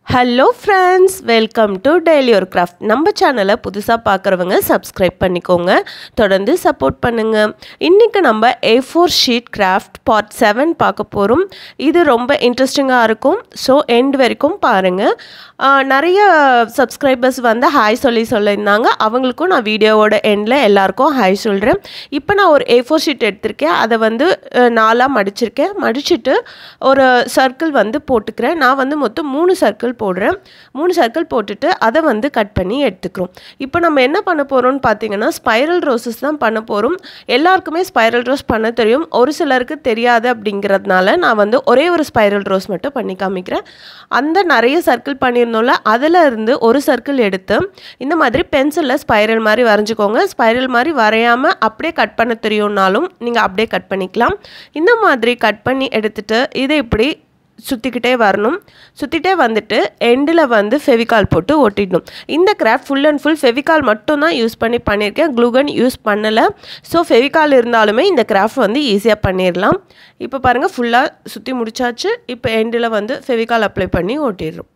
hello friends welcome to daily ஒரு craft நம்ம சேனலை புதுசாக பார்க்குறவங்க சப்ஸ்கிரைப் பண்ணிக்கோங்க தொடர்ந்து சப்போர்ட் பண்ணுங்கள் இன்றைக்கி நம்ம A four sheet craft part seven பார்க்க போகிறோம் இது ரொம்ப இன்ட்ரெஸ்டிங்காக இருக்கும் ஸோ எண்ட் வரைக்கும் பாருங்கள் நிறைய சப்ஸ்கிரைபர்ஸ் வந்து ஹாய் சொல்லி சொல்லியிருந்தாங்க அவங்களுக்கும் நான் வீடியோவோட எண்டில் எல்லாருக்கும் ஹாய் சொல்கிறேன் இப்போ நான் ஒரு ஏ ஃபோர் ஷீட் எடுத்திருக்கேன் அதை வந்து அஹ், நாலாக மடிச்சிருக்கேன் மடிச்சிட்டு ஒரு சர்க்கிள் வந்து போட்டுக்கிறேன் நான் வந்து மொத்தம் மூணு சர்க்கிள் போடுறேன் மூணு சர்க்கிள் போட்டுட்டு அதை வந்து கட் பண்ணி எடுத்துக்கிறோம் இப்போ நம்ம என்ன பண்ண போகிறோம்னு பார்த்தீங்கன்னா ஸ்பைரல் ரோசஸ் தான் பண்ண போகிறோம் எல்லாருக்குமே ஸ்பைரல் ரோஸ் பண்ண தெரியும் ஒரு சிலருக்கு தெரியாது அப்படிங்கிறதுனால நான் வந்து ஒரே ஒரு ஸ்பைரல் ரோஸ் மட்டும் பண்ணி காமிக்கிறேன் அந்த நிறைய சர்க்கிள் பண்ணியிருந்தோம்ல அதில் இருந்து ஒரு சர்க்கிள் எடுத்து இந்த மாதிரி பென்சிலில் ஸ்பைரல் மாதிரி வரைஞ்சிக்கோங்க ஸ்பைரல் மாதிரி வரையாமல் அப்படியே கட் பண்ண தெரியும்னாலும் நீங்கள் அப்படியே கட் பண்ணிக்கலாம் இந்த மாதிரி கட் பண்ணி எடுத்துட்டு இதை இப்படி சுற்றிக்கிட்டே வரணும் சுற்றிட்டே வந்துட்டு எண்டில் வந்து ஃபெவிகால் போட்டு ஒட்டிடணும் இந்த craft full and full Fevicol மட்டும் தான் யூஸ் பண்ணி பண்ணியிருக்கேன் க்ளூகன் யூஸ் பண்ணலை ஸோ ஃபெவிகால் இருந்தாலுமே இந்த கிராஃப்ட் வந்து ஈஸியாக பண்ணிடலாம் இப்போ பாருங்கள் ஃபுல்லாக சுற்றி முடிச்சாச்சு இப்போ எண்டில் வந்து ஃபெவிகால் அப்ளை பண்ணி ஒட்டிடுறோம்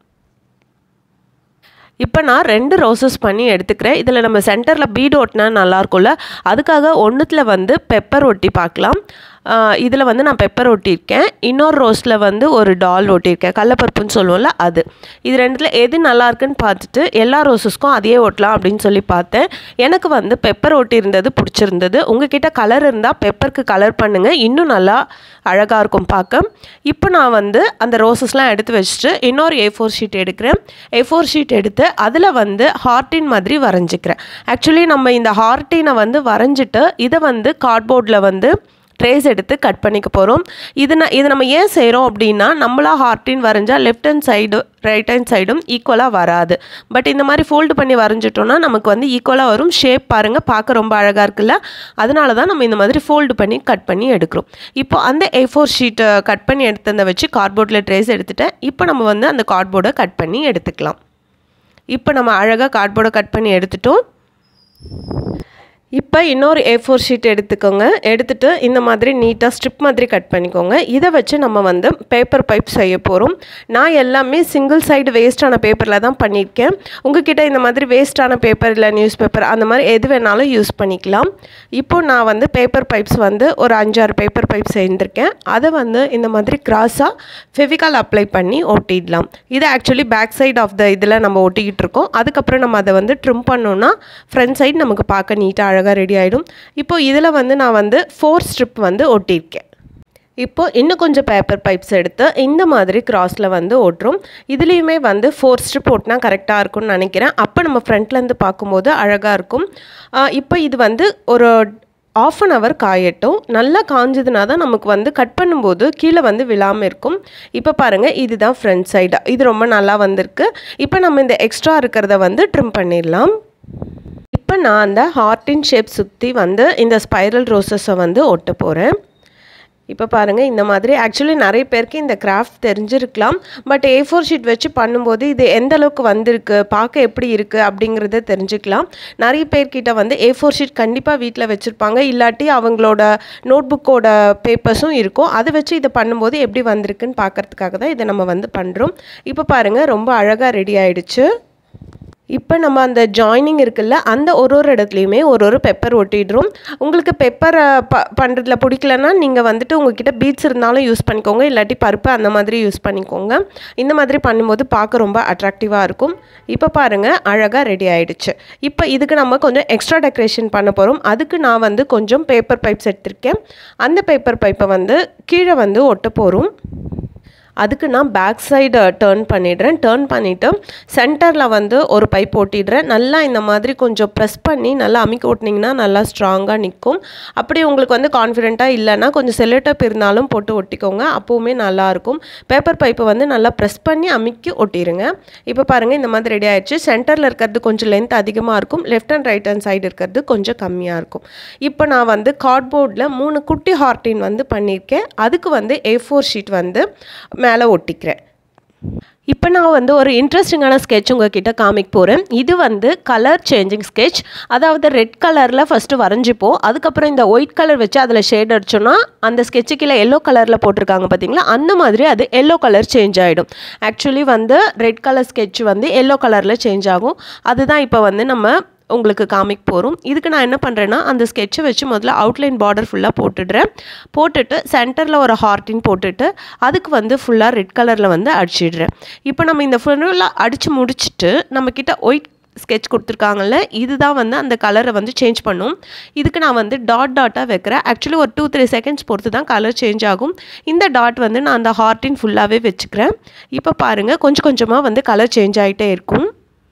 இப்போ நான் ரெண்டு ரோசஸ் பண்ணி எடுத்துக்கிறேன் இதில் நம்ம சென்டரில் பீட் ஒட்டினா நல்லாயிருக்கும்ல அதுக்காக ஒன்றுத்தில் வந்து பெப்பர் ஒட்டி பார்க்கலாம் இதில் வந்து நான் பெப்பர் ஒட்டியிருக்கேன் இன்னொரு ரோஸில் வந்து ஒரு டால் ஒட்டியிருக்கேன் கடலப்பருப்புன்னு சொல்லுவோம்ல அது இது ரெண்டுத்தில் எது நல்லா இருக்குன்னு பார்த்துட்டு எல்லா ரோசஸ்க்கும் அதையே ஒட்டலாம் அப்படின்னு சொல்லி பார்த்தேன் எனக்கு வந்து பெப்பர் ஒட்டியிருந்தது பிடிச்சிருந்தது உங்ககிட்ட கலர் இருந்தால் பெப்பருக்கு கலர் பண்ணுங்கள் இன்னும் நல்லா அழகாக இருக்கும் பார்க்க இப்போ நான் வந்து அந்த ரோசஸ்லாம் எடுத்து வச்சுட்டு இன்னொரு ஏ ஃபோர் ஷீட் எடுக்கிறேன் ஏ ஃபோர் ஷீட் எடுத்து அதில் வந்து ஹார்ட்டின் மாதிரி வரைஞ்சிக்கிறேன் ஆக்சுவலி நம்ம இந்த ஹார்ட்டினை வந்து வரைஞ்சிட்டு இதை வந்து கார்ட்போர்டில் வந்து ட்ரேஸ் எடுத்து கட் பண்ணிக்க போகிறோம் இது நான் இது நம்ம ஏன் செய்கிறோம் அப்படின்னா நம்மளா ஹார்ட்டின் வரைஞ்சால் left hand side right hand சைடும் ஈக்குவலாக வராது பட் இந்த மாதிரி ஃபோல்டு பண்ணி வரைஞ்சிட்டோம்னா நமக்கு வந்து ஈக்குவலாக வரும் ஷேப் பாருங்கள் பார்க்க ரொம்ப அழகாக இருக்குல்ல அதனால தான் நம்ம இந்த மாதிரி ஃபோல்டு பண்ணி கட் பண்ணி எடுக்கிறோம் இப்போ அந்த ஏ ஃபோர் ஷீட்டை கட் பண்ணி எடுத்ததை வச்சு கார்ட்போர்டில் ட்ரேஸ் எடுத்துட்டேன் இப்போ நம்ம வந்து அந்த கார்ட்போர்டை கட் பண்ணி எடுத்துக்கலாம் இப்போ நம்ம அழகாக கார்ட்போர்டை கட் பண்ணி எடுத்துட்டோம் இப்போ இன்னொரு ஏ ஃபோர் ஷீட் எடுத்துக்கோங்க எடுத்துட்டு இந்த மாதிரி நீட்டாக ஸ்ட்ரிப் மாதிரி கட் பண்ணிக்கோங்க இதை வச்சு நம்ம வந்து பேப்பர் பைப் செய்ய போகிறோம் நான் எல்லாமே சிங்கிள் சைடு வேஸ்டான பேப்பரில் தான் பண்ணியிருக்கேன் உங்ககிட்ட இந்த மாதிரி வேஸ்டான பேப்பர் இல்லை நியூஸ் பேப்பர் அந்த மாதிரி எது வேணாலும் யூஸ் பண்ணிக்கலாம் இப்போ நான் வந்து பேப்பர் பைப்ஸ் வந்து ஒரு அஞ்சாறு பேப்பர் பைப் செய்திருக்கேன் அதை வந்து இந்த மாதிரி கிராஸாக ஃபெவிகால் அப்ளை பண்ணி ஒட்டிடலாம் இது actually back side of the இதில் நம்ம ஒட்டிக்கிட்டு இருக்கோம் அதுக்கப்புறம் நம்ம அதை வந்து ட்ரிம் பண்ணோன்னா ஃப்ரண்ட் சைடு நமக்கு பார்க்க நீட்டாக அழகாக ரெடி ஆகிடும் இப்போ இதில் வந்து நான் வந்து ஃபோர் ஸ்ட்ரிப் வந்து ஒட்டியிருக்கேன் இப்போ இன்னும் கொஞ்சம் பேப்பர் பைப்ஸ் எடுத்து இந்த மாதிரி கிராஸில் வந்து ஓட்டுறோம் இதுலேயுமே வந்து ஃபோர் ஸ்ட்ரிப் ஓட்டினா கரெக்டாக இருக்கும்னு நினைக்கிறேன் அப்போ நம்ம ஃப்ரண்ட்லேருந்து பார்க்கும்போது அழகாக இருக்கும் ஆஹ் இப்போ இது வந்து ஒரு ஆஃப் அன் ஹவர் காயட்டும் நல்லா காஞ்சதுனா தான் நமக்கு வந்து கட் பண்ணும்போது கீழே வந்து விழாமல் இருக்கும் இப்போ பாருங்கள் இதுதான் ஃப்ரண்ட் சைடு இது ரொம்ப நல்லா வந்திருக்கு இப்போ நம்ம இந்த எக்ஸ்ட்ரா இருக்கிறத வந்து ட்ரிம் பண்ணிடலாம் இப்போ நான் அந்த ஹார்ட்டின் ஷேப் சுற்றி வந்து இந்த ஸ்பைரல் ரோசஸை வந்து ஒட்ட போகிறேன் இப்போ பாருங்கள் இந்த மாதிரி ஆக்சுவலி நிறைய பேருக்கு இந்த கிராஃப்ட் தெரிஞ்சிருக்கலாம் பட் ஏ ஃபோர் ஷீட் வச்சு பண்ணும்போது இது எந்த அளவுக்கு வந்திருக்கு பார்க்க எப்படி இருக்குது அப்படிங்கிறத தெரிஞ்சுக்கலாம் நிறைய பேர்கிட்ட வந்து ஏ ஃபோர் ஷீட் கண்டிப்பாக வீட்டில் வச்சுருப்பாங்க இல்லாட்டி அவங்களோட நோட் புக்கோட பேப்பர்ஸும் இருக்கும் அதை வச்சு இதை பண்ணும்போது எப்படி வந்திருக்குன்னு பார்க்கறதுக்காக தான் இதை நம்ம வந்து பண்ணுறோம் இப்போ பாருங்கள் ரொம்ப அழகாக ரெடி ஆயிடுச்சு இப்போ நம்ம அந்த ஜாயினிங் இருக்குல்ல அந்த ஒரு ஒரு இடத்துலையுமே ஒரு ஒரு பெப்பர் ஒட்டிடுறோம் உங்களுக்கு பெப்பர் ப பண்ணுறதுல பிடிக்கலன்னா நீங்கள் வந்துட்டு உங்ககிட்ட பீட்ஸ் இருந்தாலும் யூஸ் பண்ணிக்கோங்க இல்லாட்டி பருப்பு அந்த மாதிரி யூஸ் பண்ணிக்கோங்க இந்த மாதிரி பண்ணும்போது பார்க்க ரொம்ப அட்ராக்டிவாக இருக்கும் இப்போ பாருங்கள் அழகாக ரெடி ஆயிடுச்சு இப்போ இதுக்கு நம்ம கொஞ்சம் எக்ஸ்ட்ரா டெக்கரேஷன் பண்ண போகிறோம் அதுக்கு நான் வந்து கொஞ்சம் பேப்பர் பைப்ஸ் எடுத்திருக்கேன் அந்த பேப்பர் பைப்பை வந்து கீழே வந்து ஒட்ட போகிறோம் அதுக்கு நான் பேக் சைடு டேர்ன் பண்ணிடுறேன் டேர்ன் பண்ணிவிட்டு சென்டரில் வந்து ஒரு பைப் ஓட்டிடுறேன் நல்லா இந்த மாதிரி கொஞ்சம் ப்ரெஸ் பண்ணி நல்லா அமுக்கி ஓட்டினீங்கன்னா நல்லா ஸ்ட்ராங்காக நிற்கும் அப்படி உங்களுக்கு வந்து கான்ஃபிடென்ட்டாக இல்லைன்னா கொஞ்சம் செல்லோட்டப் இருந்தாலும் போட்டு ஒட்டிக்கோங்க அப்போவுமே நல்லாயிருக்கும் பேப்பர் பைப்பை வந்து நல்லா ப்ரெஸ் பண்ணி அமுக்கி ஒட்டிடுங்க இப்போ பாருங்கள் இந்த மாதிரி ரெடி ஆயிடுச்சு சென்டரில் இருக்கிறது கொஞ்சம் லென்த் அதிகமாக இருக்கும் left and right hand side இருக்கிறது கொஞ்சம் கம்மியாக இருக்கும் இப்போ நான் வந்து கார்ட்போர்டில் மூணு குட்டி ஹார்டின் வந்து பண்ணியிருக்கேன் அதுக்கு வந்து ஏ ஃபோர் ஷீட் வந்து மேலே ஒட்டிக்கிறேன் இப்போ நான் வந்து ஒரு இன்ட்ரெஸ்டிங்கான ஸ்கெட்ச் உங்ககிட்ட காமிக்க போகிறேன் இது வந்து கலர் சேஞ்சிங் ஸ்கெட்ச் அதாவது ரெட் கலரில் ஃபஸ்ட்டு வரைஞ்சிப்போம் அதுக்கப்புறம் இந்த ஒயிட் கலர் வச்சு அதில் ஷேட் அடிச்சோன்னா அந்த ஸ்கெட்சு கீழே எல்லோ கலரில் போட்டிருக்காங்க பார்த்தீங்களா அந்த மாதிரி அது எல்லோ கலர் சேஞ்ச் ஆகிடும் ஆக்சுவலி வந்து ரெட் கலர் ஸ்கெட்ச் வந்து எல்லோ கலரில் சேஞ்ச் ஆகும் அதுதான் இப்போ வந்து நம்ம உங்களுக்கு காமிக் போகிறோம் இதுக்கு நான் என்ன பண்ணுறேன்னா அந்த ஸ்கெட்சை வச்சு முதல்ல அவுட்லைன் பார்டர் ஃபுல்லாக போட்டுடுறேன் போட்டுட்டு சென்டரில் ஒரு ஹார்ட்டின் போட்டுட்டு அதுக்கு வந்து ஃபுல்லாக ரெட் கலரில் வந்து அடிச்சிடுறேன் இப்போ நம்ம இந்த ஃபுல்லாக அடித்து முடிச்சுட்டு நம்மக்கிட்ட ஒயிட் ஸ்கெட்ச் கொடுத்துருக்காங்கல்ல இதுதான் வந்து அந்த கலரை வந்து சேஞ்ச் பண்ணும் இதுக்கு நான் வந்து டாட் டாட்டாக வைக்கிறேன் ஆக்சுவலி ஒரு டூ த்ரீ செகண்ட்ஸ் பொறுத்து தான் கலர் சேஞ்ச் ஆகும் இந்த டாட் வந்து நான் அந்த ஹார்ட்டின் ஃபுல்லாகவே வச்சுக்கிறேன் இப்போ பாருங்கள் கொஞ்சம் கொஞ்சமாக வந்து கலர் சேஞ்ச் ஆகிட்டே இருக்கும்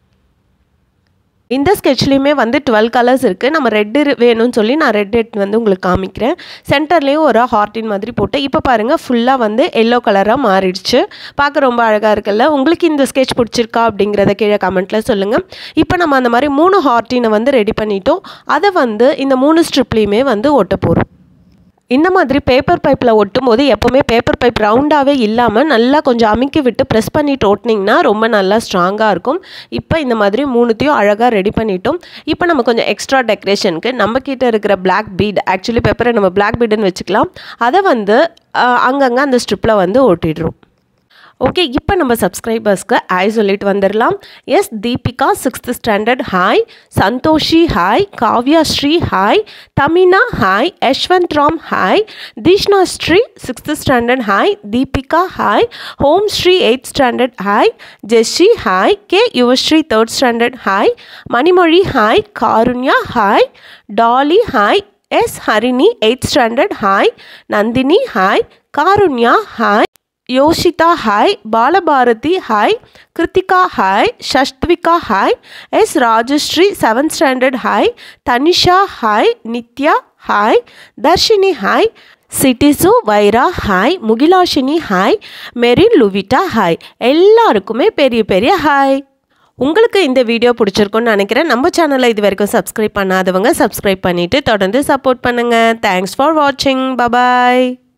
இந்த ஸ்கெட்ச்லேயுமே வந்து டுவெல் கலர்ஸ் இருக்குது நம்ம ரெட்டு வேணும்னு சொல்லி நான் ரெட் எடுத்து வந்து உங்களுக்கு காமிக்கிறேன் சென்டர்லேயும் ஒரு ஹார்ட்டின் மாதிரி போட்டு இப்போ பாருங்கள் ஃபுல்லாக வந்து எல்லோ கலராக மாறிடுச்சு பார்க்க ரொம்ப அழகாக இருக்குல்ல உங்களுக்கு இந்த ஸ்கெட்ச் பிடிச்சிருக்கா அப்படிங்கிறத கீழே கமெண்ட்டில் சொல்லுங்கள் இப்போ நம்ம அந்த மாதிரி மூணு ஹார்ட்டினை வந்து ரெடி பண்ணிட்டோம் அதை வந்து இந்த மூணு ஸ்ட்ரிப்லேயுமே வந்து ஒட்ட போகிறோம் இந்த மாதிரி பேப்பர் பைப்பில் ஒட்டும் போது எப்போவுமே பேப்பர் பைப் ரவுண்டாகவே இல்லாமல் நல்லா கொஞ்சம் அமுக்கி விட்டு ப்ரெஸ் பண்ணிட்டு ஓட்டினீங்கன்னா ரொம்ப நல்லா ஸ்ட்ராங்காக இருக்கும் இப்போ இந்த மாதிரி மூணுத்தையும் அழகாக ரெடி பண்ணிட்டோம் இப்போ நம்ம கொஞ்சம் எக்ஸ்ட்ரா டெக்கரேஷனுக்கு நம்ம கிட்ட இருக்கிற பிளாக் பீட் ஆக்சுவலி பேப்பரை நம்ம பிளாக் பீடுன்னு வச்சுக்கலாம் அதை வந்து அங்கங்கே அந்த ஸ்ட்ரிப்பில் வந்து ஒட்டிடுறோம் ஓகே இப்போ நம்ம சப்ஸ்கிரைபர்ஸ்க்கு ஹாய் சொல்லிட்டு வந்துடலாம் S Deepika sixth standard hi Santhoshi hi Kavya Sri hi Thamina hi Yashwanth Ram hi Theeshna Sri sixth standard hi Deepika hi ஹோம் Sri eighth standard hi Jeshi hi K Yuvasri third standard hi Manimozhi hi Karunya hi Dolly hi S Harini eighth standard hi Nandhini hi Karunya hi Yoshitha hi Balabharathi hi Kiruthika hi Shashtvika hi S Rajasri seventh standard hi Tanisha hi Nithya hi Dharshini hi சிட்டிசு வைரா hi Mugilashini hi Merin Luvitta hi எல்லாருக்குமே பெரிய பெரிய hi உங்களுக்கு இந்த video பிடிச்சிருக்குன்னு நினைக்கிறேன் நம்ம சேனலை இது வரைக்கும் சப்ஸ்கிரைப் பண்ணாதவங்க சப்ஸ்கிரைப் பண்ணிவிட்டு தொடர்ந்து சப்போர்ட் பண்ணுங்கள் தேங்க்ஸ் ஃபார் வாட்சிங் பபாய்